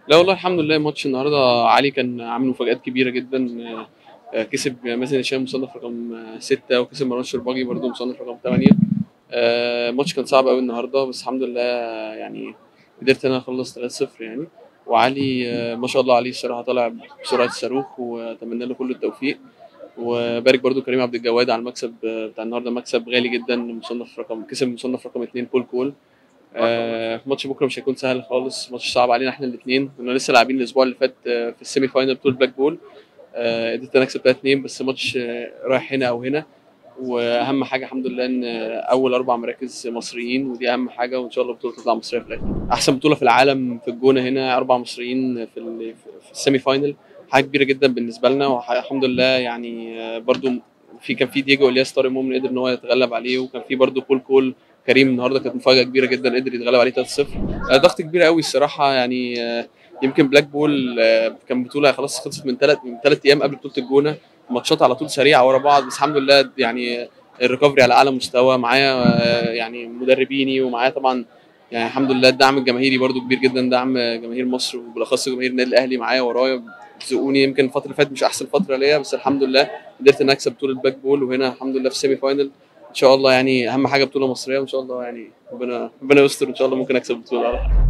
لا والله الحمد لله ماتش النهارده علي كان عامل مفاجآت كبيره جدا آه، كسب مازن هشام مصنف رقم آه، ستة وكسب مروان شرباجي برضه مصنف رقم ثمانية آه، الماتش كان صعب قوي النهارده بس الحمد لله يعني قدرت انا اخلص 3-0 يعني وعلي آه، ما شاء الله عليه الصراحه طالع بسرعه الصاروخ واتمنى له كل التوفيق وبارك برضو كريم عبد الجواد على المكسب آه، بتاع النهارده مكسب غالي جدا مصنف رقم كسب مصنف رقم اثنين بول كول آه، ماتش بكره مش هيكون سهل خالص ماتش صعب علينا احنا الاثنين كنا لسه لاعبين الاسبوع اللي فات آه، في السيمي فاينل بطوله بلاك بول آه، قدرت انا اكسب 3 2 بس ماتش آه، رايح هنا او هنا واهم حاجه الحمد لله ان آه، اول اربع مراكز مصريين ودي اهم حاجه وان شاء الله البطوله تطلع مصريه في الاخر احسن بطوله في العالم في الجونه هنا اربع مصريين في ال- في السيمي فاينل حاجه كبيره جدا بالنسبه لنا والحمد لله يعني آه، برضو في كان في دييجو الياس طارق مؤمن قدر ان هو يتغلب عليه وكان في برضو بول كول كريم النهارده كانت مفاجاه كبيره جدا قدر يتغلب عليه 3-0 آه، ضغط كبير قوي الصراحه يعني آه، يمكن بلاك بول آه، كان بطوله خلاص خلصت من ثلاث من ثلاث ايام قبل بطوله الجونه ماتشات على طول سريعه ورا بعض بس الحمد لله يعني الريكفري على اعلى مستوى معايا آه، يعني مدربيني ومعايا طبعا يعني الحمد لله الدعم الجماهيري برضو كبير جدا دعم جماهير مصر وبالاخص جماهير النادي الاهلي معايا ورايا بيزقوني يمكن الفتره اللي فاتت مش احسن فتره ليا بس الحمد لله قدرت ان اكسب بطوله باك بول وهنا الحمد لله في السيمي فاينل ان شاء الله يعني اهم حاجه بطوله مصريه وان شاء الله يعني ربنا ربنا يستر ان شاء الله ممكن اكسب البطوله